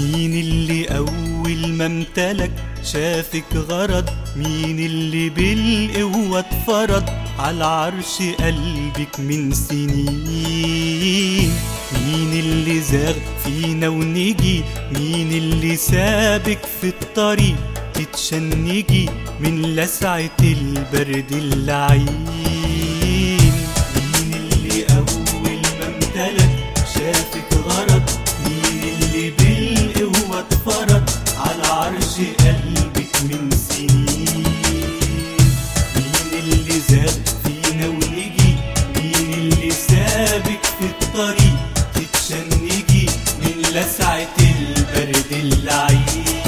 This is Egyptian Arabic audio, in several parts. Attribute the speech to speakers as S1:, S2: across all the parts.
S1: مين اللي أول ما امتلك شافك غرض مين اللي بالقوة اتفرض على عرش قلبك من سنين مين اللي زاغ فينا ونجي مين اللي سابك في الطريق تتشنجي من لسعة البرد اللعين مين اللي أول ما امتلك شافك غرض مين اللي بالقوة اتفرض على عرش قلبك من سنين مين اللي زاد فينا ونجي مين اللي سابك في الطريق تتشنجي من لسعة البرد اللعين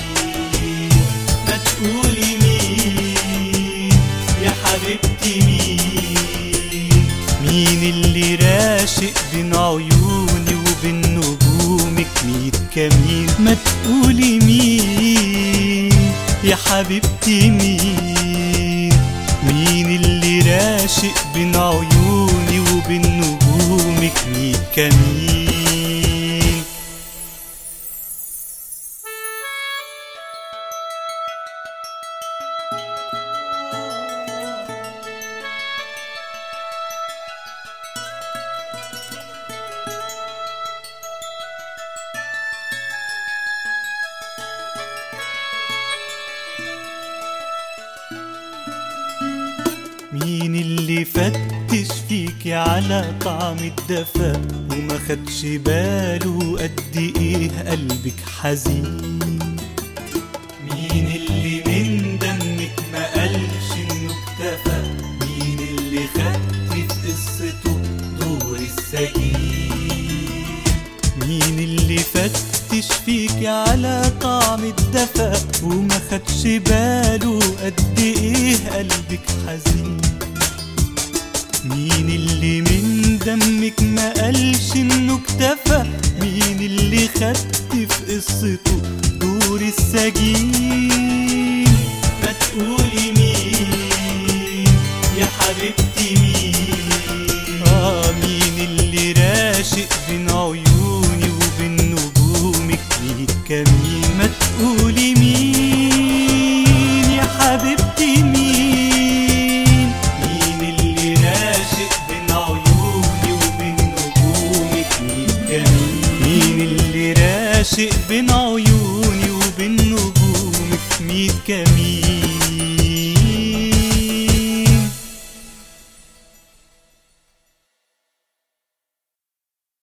S1: ما تقولي مين يا حبيبتي مين مين اللي راشق بين عيوني وبين نجومك ميت كمين ما تقولي مين يا حبيبتي مين مين اللي راشق بين عيوني وبين نجومك ميت كمين مين اللي فتش فيك على طعم الدفا وما خدش باله قد ايه قلبك حزين مين اللي من دمك ما قالش انه اكتفى مين اللي خد في قصته دور السجين مين اللي فتش فيك على طعم الدفا وما خدش باله قد ايه قلبك حزين مين اللي من دمك ما قالش انه اكتفى مين اللي خد في قصته دور السجين ما تقولي مين يا حبيبتي مين اه مين اللي راشق بين عيوني وبين نجومك ميت كمين ما تقولي مين يا حبيبتي مين مين اللي راشق بين عيوني وبين نجومك ميت كمين مين اللي راشق بين عيوني وبين نجومك ميت كمين